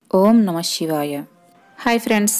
ఓం నమ శివాయ hi friends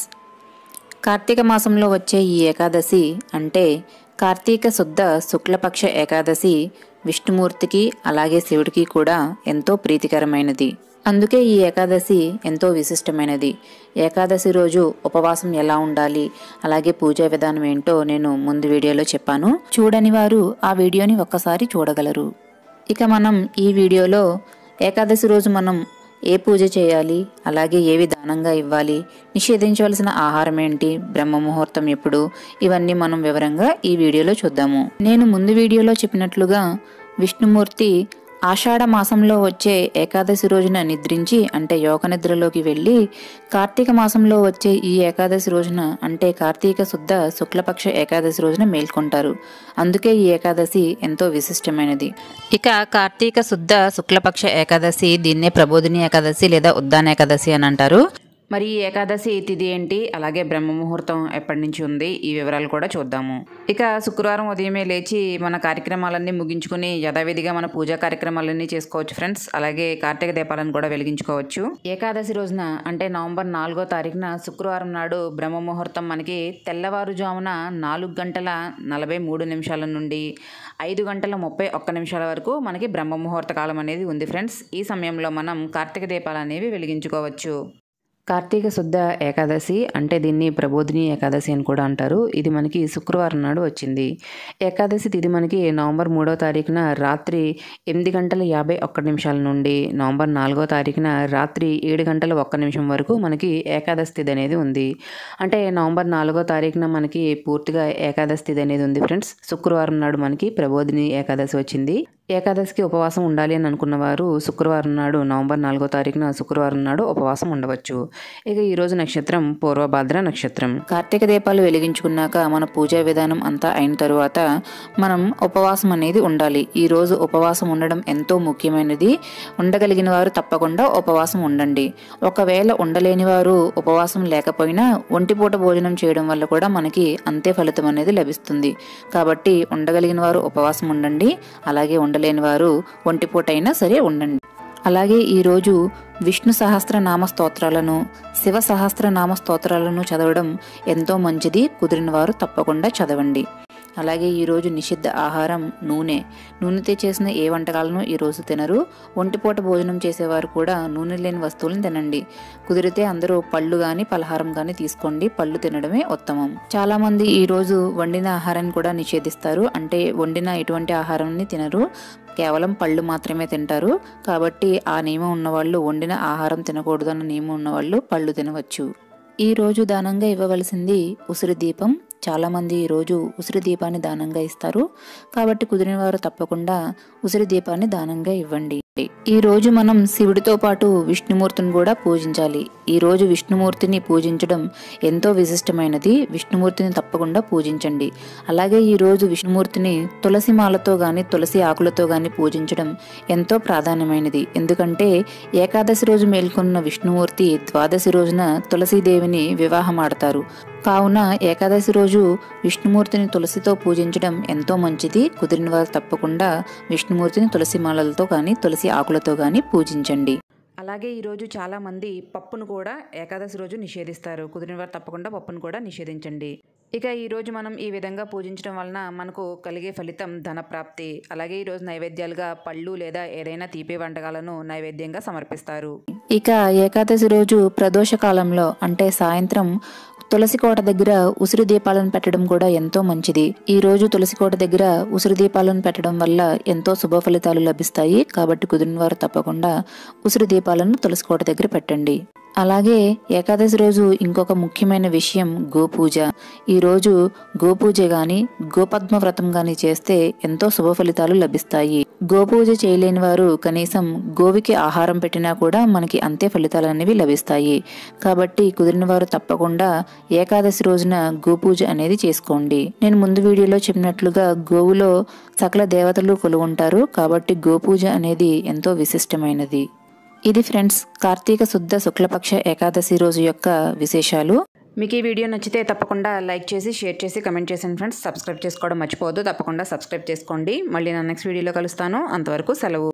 Karthika మాసంలో వచ్చే ఈ ఏకాదశి అంటే కార్తీక శుద్ధ శుక్లపక్ష ఏకాదశి విష్ణుమూర్తికి అలాగే శివుడికి కూడా ఎంతో ప్రీతికరమైనది అందుకే ఈ ఏకాదశి ఎంతో విశిష్టమైనది ఏకాదశి రోజు ఉపవాసం ఎలా ఉండాలి అలాగే పూజా విధానం ఏంటో నేను ముందు వీడియోలో చెప్పాను చూడని వారు ఆ వీడియోని ఒక్కసారి చూడగలరు ఇక మనం ఈ వీడియోలో ఏకాదశి రోజు మనం ఏ పూజ చేయాలి అలాగే ఏవి దానంగా ఇవ్వాలి నిషేధించవలసిన ఆహారం ఏంటి బ్రహ్మ ముహూర్తం ఎప్పుడు ఇవన్నీ మనం వివరంగా ఈ వీడియోలో చూద్దాము నేను ముందు వీడియోలో చెప్పినట్లుగా విష్ణుమూర్తి ఆషాఢ మాసంలో వచ్చే ఏకాదశి రోజున నిద్రించి అంటే యోగ నిద్రలోకి వెళ్ళి కార్తీక మాసంలో వచ్చే ఈ ఏకాదశి రోజున అంటే కార్తీక శుద్ధ శుక్లపక్ష ఏకాదశి రోజున మేల్కొంటారు అందుకే ఈ ఏకాదశి ఎంతో విశిష్టమైనది ఇక కార్తీక శుద్ధ శుక్లపక్ష ఏకాదశి దీన్నే ప్రబోధిని ఏకాదశి లేదా ఉద్దాన ఏకాదశి అని అంటారు మరి ఈ ఏకాదశి తిథి ఏంటి అలాగే బ్రహ్మ ముహూర్తం ఎప్పటి నుంచి ఉంది ఈ వివరాలు కూడా చూద్దాము ఇక శుక్రవారం ఉదయమే లేచి మన కార్యక్రమాలన్నీ ముగించుకుని యథావిధిగా మన పూజా కార్యక్రమాలన్నీ చేసుకోవచ్చు ఫ్రెండ్స్ అలాగే కార్తీక దీపాలను కూడా వెలిగించుకోవచ్చు ఏకాదశి రోజున అంటే నవంబర్ నాలుగో తారీఖున శుక్రవారం నాడు బ్రహ్మ ముహూర్తం మనకి తెల్లవారుజామున నాలుగు గంటల నలభై మూడు నిమిషాల నుండి ఐదు గంటల ముప్పై ఒక్క నిమిషాల వరకు మనకి బ్రహ్మ ముహూర్త కాలం అనేది ఉంది ఫ్రెండ్స్ ఈ సమయంలో మనం కార్తీక దీపాలు అనేవి వెలిగించుకోవచ్చు కార్తీక శుద్ధ ఏకాదశి అంటే దీన్ని ప్రబోధిని ఏకాదశి అని కూడా అంటారు ఇది మనకి శుక్రవారం నాడు వచ్చింది ఏకాదశి తిథి మనకి నవంబర్ మూడో తారీఖున రాత్రి ఎనిమిది గంటల యాభై ఒక్క నిమిషాల నుండి నవంబర్ నాలుగో తారీఖున రాత్రి ఏడు గంటల ఒక్క నిమిషం వరకు మనకి ఏకాదశి తిథి అనేది ఉంది అంటే నవంబర్ నాలుగో తారీఖున మనకి పూర్తిగా ఏకాదశి తిథి అనేది ఉంది ఫ్రెండ్స్ శుక్రవారం నాడు మనకి ప్రబోధిని ఏకాదశి వచ్చింది ఏకాదశికి ఉపవాసం ఉండాలి అని అనుకున్న వారు శుక్రవారం నాడు నవంబర్ నాలుగో తారీఖున శుక్రవారం నాడు ఉపవాసం ఉండవచ్చు ఇక ఈ రోజు నక్షత్రం పూర్వభాద్ర నక్షత్రం కార్తీక దీపాలు వెలిగించుకున్నాక మన పూజా విధానం అంతా అయిన తరువాత మనం ఉపవాసం అనేది ఉండాలి ఈ రోజు ఉపవాసం ఉండడం ఎంతో ముఖ్యమైనది ఉండగలిగిన వారు తప్పకుండా ఉపవాసం ఉండండి ఒకవేళ ఉండలేని వారు ఉపవాసం లేకపోయినా ఒంటిపూట భోజనం చేయడం వల్ల కూడా మనకి అంతే ఫలితం అనేది లభిస్తుంది కాబట్టి ఉండగలిగిన వారు ఉపవాసం ఉండండి అలాగే ఉండలేని వారు ఒంటిపూట అయినా సరే ఉండండి అలాగే ఈరోజు విష్ణు సహస్రనామ స్తోత్రాలను శివ సహస్రనామ స్తోత్రాలను చదవడం ఎంతో మంచిది కుదిరిన వారు తప్పకుండా చదవండి అలాగే ఈరోజు నిషిద్ధ ఆహారం నూనె నూనెతో చేసిన ఏ వంటకాలను ఈరోజు తినరు ఒంటిపూట భోజనం చేసేవారు కూడా నూనె లేని వస్తువులను తినండి కుదిరితే అందరూ పళ్ళు కానీ పలహారం కానీ తీసుకోండి పళ్ళు తినడమే ఉత్తమం చాలా మంది ఈరోజు వండిన ఆహారాన్ని కూడా నిషేధిస్తారు అంటే వండిన ఎటువంటి ఆహారాన్ని తినరు కేవలం పళ్ళు మాత్రమే తింటారు కాబట్టి ఆ నియమం ఉన్నవాళ్ళు వండిన ఆహారం తినకూడదు అన్న నియమం ఉన్నవాళ్ళు పళ్ళు తినవచ్చు ఈ రోజు దానంగా ఇవ్వవలసింది ఉసిరి దీపం చాలామంది ఈరోజు ఉసిరి దీపాన్ని దానంగా ఇస్తారు కాబట్టి కుదిరిన వారు తప్పకుండా ఉసిరి దీపాన్ని దానంగా ఇవ్వండి ఈ రోజు మనం శివుడితో పాటు విష్ణుమూర్తిని కూడా పూజించాలి ఈ రోజు విష్ణుమూర్తిని పూజించడం ఎంతో విశిష్టమైనది విష్ణుమూర్తిని తప్పకుండా పూజించండి అలాగే ఈ రోజు విష్ణుమూర్తిని తులసి మాలతో గాని తులసి ఆకులతో గాని పూజించడం ఎంతో ప్రాధాన్యమైనది ఎందుకంటే ఏకాదశి రోజు మేల్కొన్న విష్ణుమూర్తి ద్వాదశి రోజున తులసీదేవిని వివాహం ఆడతారు కావున ఏకాదశి రోజు విష్ణుమూర్తిని తులసితో పూజించడం ఎంతో మంచిది కుదిరిన వారు తప్పకుండా విష్ణుమూర్తిని తులసి మాలలతో కానీ తులసి ఆకులతో కానీ పూజించండి అలాగే ఈరోజు చాలామంది పప్పును కూడా ఏకాదశి రోజు నిషేధిస్తారు కుదిరిన వారు తప్పకుండా పప్పును కూడా నిషేధించండి ఇక ఈ రోజు మనం ఈ విధంగా పూజించడం వలన మనకు కలిగే ఫలితం ధనప్రాప్తి అలాగే ఈ రోజు నైవేద్యాలుగా పళ్ళు లేదా ఏదైనా తీపి వంటకాలను నైవేద్యంగా సమర్పిస్తారు ఇక ఏకాదశి రోజు ప్రదోష కాలంలో అంటే సాయంత్రం తులసి కోట దగ్గర ఉసిరి దీపాలను పెట్టడం కూడా ఎంతో మంచిది ఈ రోజు తులసి కోట దగ్గర ఉసిరి దీపాలను పెట్టడం వల్ల ఎంతో శుభ ఫలితాలు లభిస్తాయి కాబట్టి కుదిరిన వారు తప్పకుండా ఉసిరి దీపాలను తులసి కోట దగ్గర పెట్టండి అలాగే ఏకాదశి రోజు ఇంకొక ముఖ్యమైన విషయం గోపూజ ఈ రోజు గోపూజ గాని గోపద్మ వ్రతం గాని చేస్తే ఎంతో శుభ ఫలితాలు లభిస్తాయి గోపూజ చేయలేని వారు కనీసం గోవికి ఆహారం పెట్టినా కూడా మనకి అంతే ఫలితాలు అనేవి లభిస్తాయి కాబట్టి కుదిరిన వారు తప్పకుండా ఏకాదశి రోజున గోపూజ అనేది చేసుకోండి నేను ముందు వీడియోలో చెప్పినట్లుగా గోవులో సకల దేవతలు కొలువుంటారు కాబట్టి గోపూజ అనేది ఎంతో విశిష్టమైనది ఇది ఫ్రెండ్స్ కార్తీక శుద్ధ శుక్లపక్ష ఏకాదశి రోజు యొక్క విశేషాలు మీకు ఈ వీడియో నచ్చితే తప్పకుండా లైక్ చేసి షేర్ చేసి కమెంట్ చేసిన ఫ్రెండ్స్ సబ్స్క్రైబ్ చేసుకోవడం మర్చిపోవద్దు తప్పకుండా సబ్స్క్రైబ్ చేసుకోండి మళ్ళీ నా నెక్స్ట్ వీడియోలో కలుస్తాను అంతవరకు సెలవు